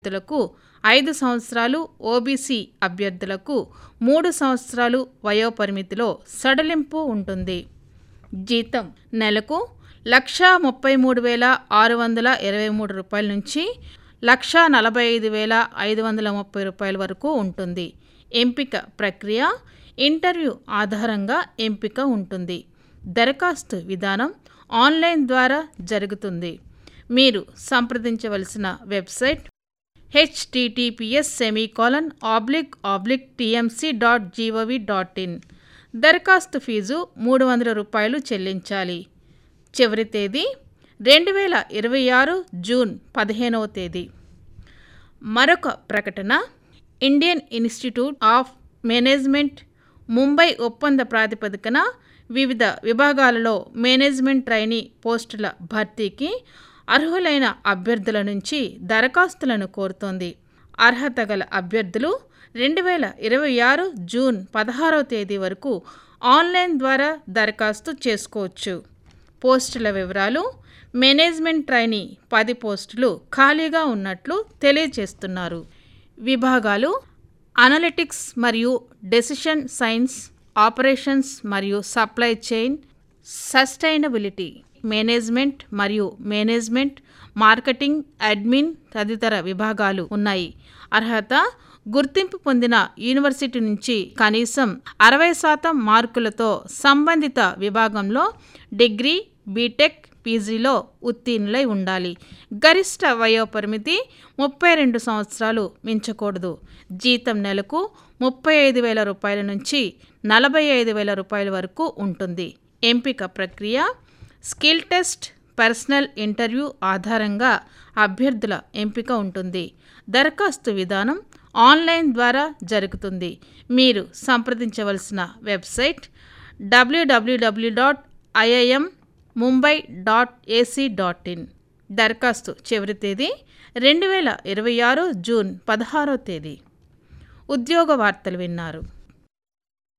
అభ్యర్థులకు ఐదు సంవత్సరాలు ఓబీసీ అభ్యర్థులకు మూడు సంవత్సరాలు వయోపరిమితిలో సడలింపు ఉంటుంది జీతం నెలకు లక్షా ముప్పై మూడు వేల ఆరు వందల ఇరవై మూడు రూపాయల నుంచి లక్షా నలభై ఐదు వేల ఐదు వందల ముప్పై రూపాయల వరకు ఉంటుంది ఎంపిక ప్రక్రియ ఇంటర్వ్యూ ఆధారంగా ఎంపిక ఉంటుంది దరఖాస్తు విధానం ఆన్లైన్ ద్వారా జరుగుతుంది మీరు సంప్రదించవలసిన website HTTPS semicolon oblique oblique TMC dot GOV dot in దరఖాస్తు ఫీజు మూడు వందల రూపాయలు చెల్లించాలి చివరి తేదీ రెండు వేల ఇరవై ఆరు జూన్ పదిహేనవ తేదీ మరొక ప్రకటన Indian institute of management Mumbai ఒప్పంద ప్రాతిపదికన వివిధ విభాగాలలో మేనేజ్మెంట్ ట్రైనీ పోస్టుల భర్తీకి అర్హులైన అభ్యర్థుల నుంచి దరఖాస్తులను కోరుతోంది అర్హత గల అభ్యర్థులు రెండు వేల ఇరవై ఆరు జూన్ పదహారవ తేదీ వరకు ఆన్లైన్ ద్వారా దరఖాస్తు చేసుకోవచ్చు పోస్టుల వివరాలు మేనేజ్మెంట్ ట్రైనీ పది పోస్టులు ఖాళీగా ఉన్నట్లు తెలియజేస్తున్నారు విభాగాలు అనలిటిక్స్ మరియు డెసిషన్ సైన్స్ ఆపరేషన్స్ మరియు సప్లై చైన్ సస్టైనబిలిటీ మేనేజ్మెంట్ మరియు మేనేజ్మెంట్ మార్కెటింగ్ అడ్మిన్ తదితర విభాగాలు ఉన్నాయి అర్హత గుర్తింపు పొందిన యూనివర్సిటీ నుంచి కనీసం అరవై శాతం మార్కులతో సంబంధిత విభాగంలో డిగ్రీ బీటెక్ పీజీలో ఉత్తీర్ణులై ఉండాలి గరిష్ట వయోపరిమితి ముప్పై రెండు సంవత్సరాలు మించకూడదు జీతం నెలకు ముప్పై ఐదు వేల రూపాయల నుంచి నలభై ఐదు వేల రూపాయల వరకు ఉంటుంది ఎంపిక ప్రక్రియ స్కిల్ టెస్ట్ పర్సనల్ ఇంటర్వ్యూ ఆధారంగా అభ్యర్థుల ఎంపిక ఉంటుంది దరఖాస్తు విధానం ఆన్లైన్ ద్వారా జరుగుతుంది మీరు సంప్రదించవలసిన website W W W dot IIM Mumbai dot AC dot in దరఖాస్తు చివరి తేదీ రెండు వేల ఇరవై ఆరు జూన్ పదహారో తేదీ ఉద్యోగ వార్తలు విన్నారు